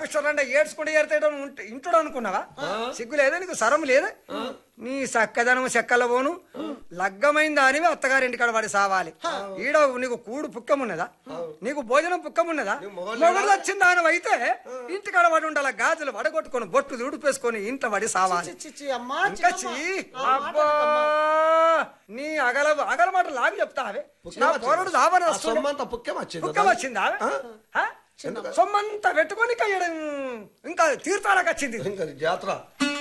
పాపిస్తారు అంటే ఏడ్చుకుంటే ఏడతాడు ఇంటుడు అనుకున్నావా సిగ్గు లేదా నీకు సరం లేదా నీ చక్కదనం చెక్కల పోను లగ్గమైందా అని అత్తగారింటి కాడ పడి సావాలి ఈడ నీకు కూడు పుక్కం ఉన్నదా నీకు భోజనం పుక్కం ఉన్నదా మొగడు వచ్చిందా అని అయితే ఇంటి కాడ పడి ఉండాల గాజులు వడగొట్టుకొని బొట్టు ఉడిపేసుకొని ఇంట్లో పడి సావాలి చి, చి, అమ్మా ఇంకా చిన్నమ్మా. చీ, ఆ మాట అబ్బా నీ అగల అగల మాట లాగి చెప్తావే నా పోరడు దావని ఆ వస్తుంది సొమ్మంతా పుక్కెం వచ్చింది కుక్క వచ్చిందా ఆ? సొమ్మంతా పెట్టుకొని ఇంకా ఈడ ఇంకా తీర్థాలకు వచ్చింది ఇంకా జాతర